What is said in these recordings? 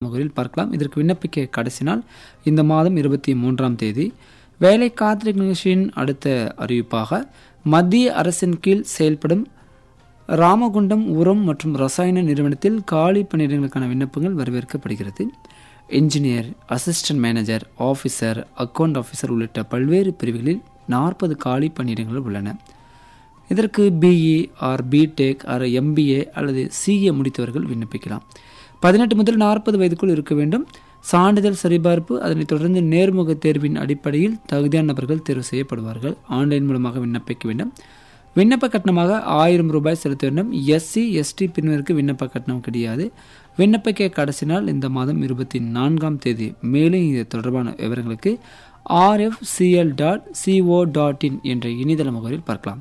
முகவரியில் பார்க்கலாம் இதற்கு விண்ணப்பிக்க கடைசி நாள் இந்த மாதம் இருபத்தி மூன்றாம் தேதி வேலை காத்திருக்கும் நிகழ்ச்சியின் அடுத்த அறிவிப்பாக மத்திய அரசின் கீழ் செயல்படும் ராமகுண்டம் உரம் மற்றும் ரசாயன நிறுவனத்தில் காலி பணியிடங்களுக்கான விண்ணப்பங்கள் வரவேற்கப்படுகிறது engineer assistant manager officer account officer உள்ளிட்ட பல்வேறு பிரிவுகளில் நாற்பது காலி பணியிடங்கள் உள்ளன இதற்கு BE or BTech or MBA அல்லது சிஏ முடித்தவர்கள் விண்ணப்பிக்கலாம் பதினெட்டு முதல் நாற்பது வயதுக்குள் இருக்க வேண்டும் சான்றிதழ் சரிபார்ப்பு அதனைத் தொடர்ந்து நேர்முக தேர்வின் அடிப்படையில் தகுதியான நபர்கள் தேர்வு செய்யப்படுவார்கள் ஆன்லைன் மூலமாக விண்ணப்பிக்க வேண்டும் விண்ணப்ப கட்டணமாக ஆயிரம் ரூபாய் செலுத்த வேண்டும் எஸ்சி எஸ்டி பிரிவினருக்கு விண்ணப்ப கட்டணம் கிடையாது விண்ணப்பிக்க கடைசி நாள் இந்த மாதம் இருபத்தி நான்காம் தேதி மேலும் இது தொடர்பான விவரங்களுக்கு RFCL dot CO dot in என்ற இணையதள முகவரில் பார்க்கலாம்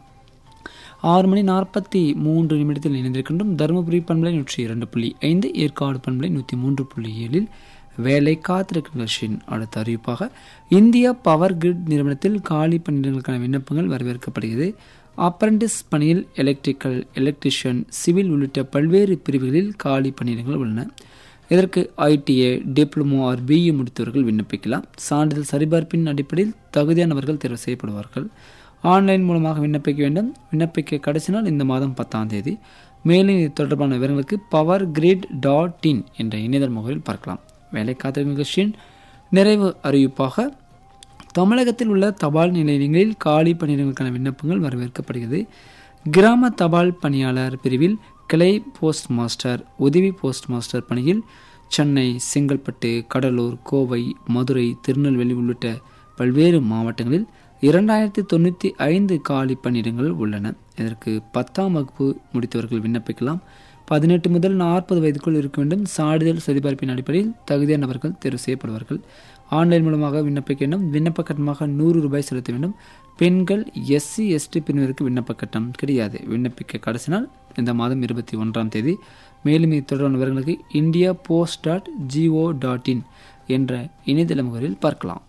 ஆறு மணி நாற்பத்தி மூன்று நிமிடத்தில் இணைந்திருக்கின்றோம் தருமபுரி பண்பலை நூற்றி இரண்டு புள்ளி ஐந்து ஏற்காடு பண்பலை நூற்றி மூன்று புள்ளி ஏழில் வேலை காத்திருக்கும் நிகழ்ச்சியின் அடுத்த அறிவிப்பாக இந்தியா பவர் கிரிட் நிறுவனத்தில் காலி பணியிடங்களுக்கான விண்ணப்பங்கள் வரவேற்கப்படுகிறது அப்ரண்டிஸ் பணியில் எலக்ட்ரிக்கல் எலக்ட்ரிஷியன் சிவில் உள்ளிட்ட பல்வேறு பிரிவுகளில் காலி பணியிடங்கள் உள்ளன இதற்கு ஐடிஏ டிப்ளமோ ஆர் பிஇ முடித்தவர்கள் விண்ணப்பிக்கலாம் சான்றிதழ் சரிபார்ப்பின் அடிப்படையில் தகுதியானவர்கள் தேர்வு செய்யப்படுவார்கள் ஆன்லைன் மூலமாக விண்ணப்பிக்க வேண்டும் விண்ணப்பிக்க கடைசி நாள் இந்த மாதம் பத்தாம் தேதி மேலும் இது தொடர்பான விவரங்களுக்கு பவர் கிரிட் டாட் இன் என்ற இணையதள முகவரில் பார்க்கலாம் வேலை காத்திருக்கும் நிகழ்ச்சியின் நிறைவு அறிவிப்பாக தமிழகத்தில் உள்ள தபால் நிலையங்களில் காலி பணியிடங்களுக்கான விண்ணப்பங்கள் வரவேற்கப்படுகிறது கிராம தபால் பணியாளர் பிரிவில் கிளை போஸ்ட் மாஸ்டர் உதவி போஸ்ட் மாஸ்டர் பணியில் சென்னை செங்கல்பட்டு கடலூர் கோவை மதுரை திருநெல்வேலி உள்ளிட்ட பல்வேறு மாவட்டங்களில் இரண்டாயிரத்தி தொண்ணூற்றி ஐந்து காலி பணியிடங்கள் உள்ளன இதற்கு பத்தாம் வகுப்பு முடித்தவர்கள் விண்ணப்பிக்கலாம் பதினெட்டு முதல் நாற்பது வயதுக்குள் இருக்க வேண்டும் சான்றிதழ் சரிபார்ப்பின் அடிப்படையில் தகுதியானவர்கள் தேர்வு செய்யப்படுவார்கள் ஆன்லைன் மூலமாக விண்ணப்பிக்க வேண்டும் விண்ணப்ப கட்டணமாக நூறு ரூபாய் செலுத்த வேண்டும் பெண்கள் எஸ்சி எஸ்டி பிரிவினருக்கு விண்ணப்ப கட்டணம் கிடையாது விண்ணப்பிக்க கடைசி நாள் இந்த மாதம் இருபத்தி ஒன்றாம் தேதி மேலும் இது தொடர்பான விவரங்களுக்கு India post dot GO dot in என்ற இணையதள முகவரில் பார்க்கலாம்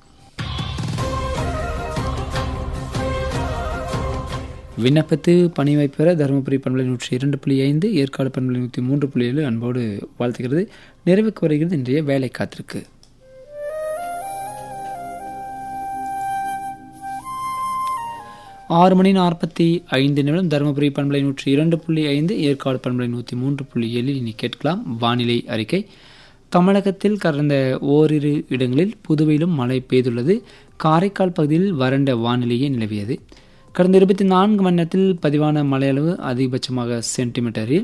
விண்ணப்பத்து பணி வாய்ப்பு தருமபுரி பண்பலை நூற்றி இரண்டு புள்ளி ஐந்து ஏற்காடு பண்பலை நூற்றி மூன்று புள்ளி ஏழு அன்போடு வாழ்த்துகிறது நிறைவுக்கு வருகிறது இன்றைய வேலை காத்திருக்கு ஆறு மணி நாற்பத்தி ஐந்து நிமிடம் தருமபுரி பண்பலை நூற்றி இரண்டு புள்ளி ஐந்து ஏற்காடு பண்பலை நூற்றி மூன்று புள்ளி ஏழில் இனி கேட்கலாம் வானிலை அறிக்கை தமிழகத்தில் கடந்த ஓரிரு இடங்களில் புதுவையிலும் மழை பெய்துள்ளது காரைக்கால் பகுதியில் வறண்ட வானிலையே நிலவியது கடந்த இருபத்தி நான்கு மணி நேரத்தில் பதிவான மழையளவு அதிகபட்சமாக சென்டிமீட்டரில்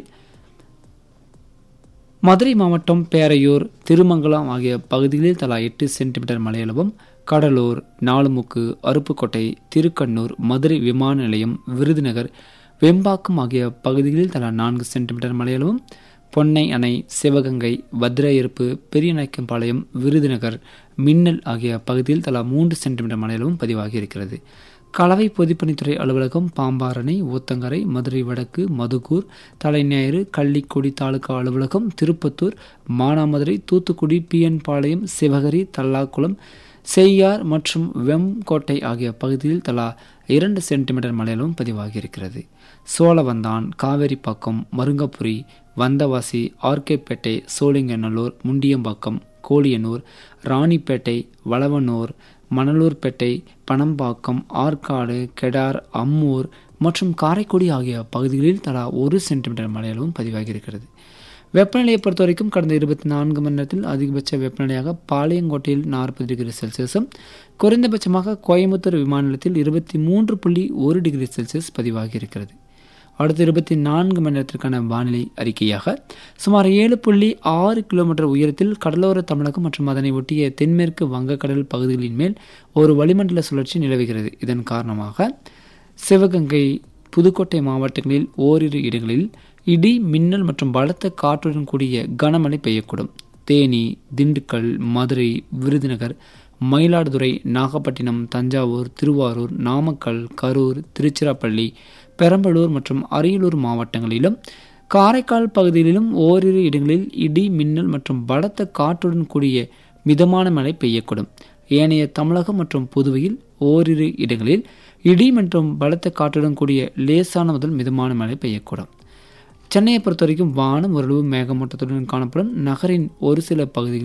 மதுரை மாவட்டம் பேரையூர் திருமங்கலம் ஆகிய பகுதிகளில் தலா எட்டு சென்டிமீட்டர் மழையளவும் கடலூர் நாலுமுக்கு அருப்புக்கோட்டை திருக்கண்ணூர் மதுரை விமான நிலையம் விருதுநகர் வெம்பாக்கம் ஆகிய பகுதிகளில் தலா நான்கு சென்டிமீட்டர் மழையளவும் பொன்னை அணை சிவகங்கை பத்ராயிருப்பு பெரியநாயக்கம்பாளையம் விருதுநகர் மின்னல் ஆகிய பகுதியில் தலா மூன்று சென்டிமீட்டர் மழையளவும் பதிவாகி இருக்கிறது கலவை பொதுப்பணித்துறை அலுவலகம் பாம்பாரணை ஊத்தங்கரை மதுரை வடக்கு மதுக்கூர் தலைஞாயிறு கள்ளிக்குடி தாலுகா அலுவலகம் திருப்பத்தூர் மானாமதுரை தூத்துக்குடி பிஎன் பாளையம் சிவகரி தல்லாக்குளம் செய்யார் மற்றும் வெம்கோட்டை ஆகிய பகுதியில் தலா இரண்டு சென்டிமீட்டர் மழையிலும் பதிவாகி இருக்கிறது சோழவந்தான் காவேரிப்பாக்கம் மருங்கப்புரி வந்தவாசி ஆர்கேப்பேட்டை சோழிங்கநல்லூர் முண்டியம்பாக்கம் கோழியனூர் ராணிப்பேட்டை வளவனூர் மணலூர்பேட்டை பனம்பாக்கம் ஆற்காடு கெடார் அம்மூர் மற்றும் காரைக்குடி ஆகிய பகுதிகளில் தலா ஒரு சென்டிமீட்டர் மழையளவும் பதிவாகி இருக்கிறது வெப்பநிலையை பொறுத்த வரைக்கும் கடந்த இருபத்தி நான்கு மணி நேரத்தில் அதிகபட்ச வெப்பநிலையாக பாளையங்கோட்டையில் நாற்பது டிகிரி செல்சியஸும் குறைந்தபட்சமாக கோயம்புத்தூர் விமான நிலையத்தில் இருபத்தி மூன்று புள்ளி ஒரு டிகிரி செல்சியஸ் பதிவாகி இருக்கிறது அடுத்த இருபத்தி நான்கு மணி நேரத்திற்கான வானிலை அறிக்கையாக சுமார் ஏழு புள்ளி ஆறு கிலோமீட்டர் உயரத்தில் கடலோர தமிழகம் மற்றும் அதனை ஒட்டிய தென்மேற்கு வங்கக்கடல் பகுதிகளின் மேல் ஒரு வளிமண்டல சுழற்சி நிலவுகிறது இதன் காரணமாக சிவகங்கை புதுக்கோட்டை மாவட்டங்களில் ஓரிரு இடங்களில் இடி மின்னல் மற்றும் பலத்த காற்றுடன் கூடிய கனமழை பெய்யக்கூடும் தேனி திண்டுக்கல் மதுரை விருதுநகர் மயிலாடுதுறை நாகப்பட்டினம் தஞ்சாவூர் திருவாரூர் நாமக்கல் கரூர் திருச்சிராப்பள்ளி பெரம்பலூர் மற்றும் அரியலூர் மாவட்டங்களிலும் காரைக்கால் பகுதிகளிலும் ஓரிரு இடங்களில் இடி மின்னல் மற்றும் பலத்த காற்றுடன் கூடிய மிதமான மழை பெய்யக்கூடும் ஏனைய தமிழகம் மற்றும் புதுவையில் ஓரிரு இடங்களில் இடி மற்றும் பலத்த காற்றுடன் கூடிய லேசான முதல் மிதமான மழை பெய்யக்கூடும் சென்னையை பொறுத்தவரைக்கும் வானம் ஓரளவு மேகமூட்டத்துடன் காணப்படும் நகரின் ஒரு சில பகுதிகளில்